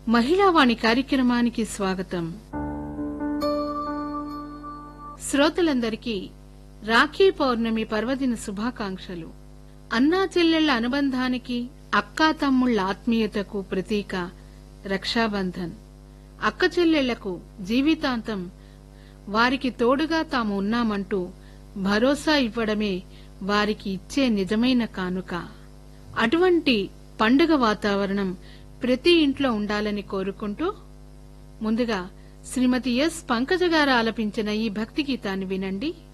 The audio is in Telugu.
మహిళావాణి కార్యక్రమానికి స్వాగతం శ్రోతలందరికీ రాఖీ పౌర్ణమి పర్వదిన శుభాకాంక్షలు అన్నా చెల్లెళ్ల అనుబంధానికి అక్కా తమ్ముళ్ల ఆత్మీయతకు ప్రతీక రక్షాబంధన్ అక్క చెల్లెళ్లకు జీవితాంతం వారికి తోడుగా తాము ఉన్నామంటూ భరోసా ఇవ్వడమే వారికి ఇచ్చే నిజమైన కానుక అటువంటి పండుగ వాతావరణం ప్రతి ఇంట్లో ఉండాలని కోరుకుంటూ ముందుగా శ్రీమతి ఎస్ పంకజ గారు ఆలపించిన ఈ భక్తి గీతాన్ని వినండి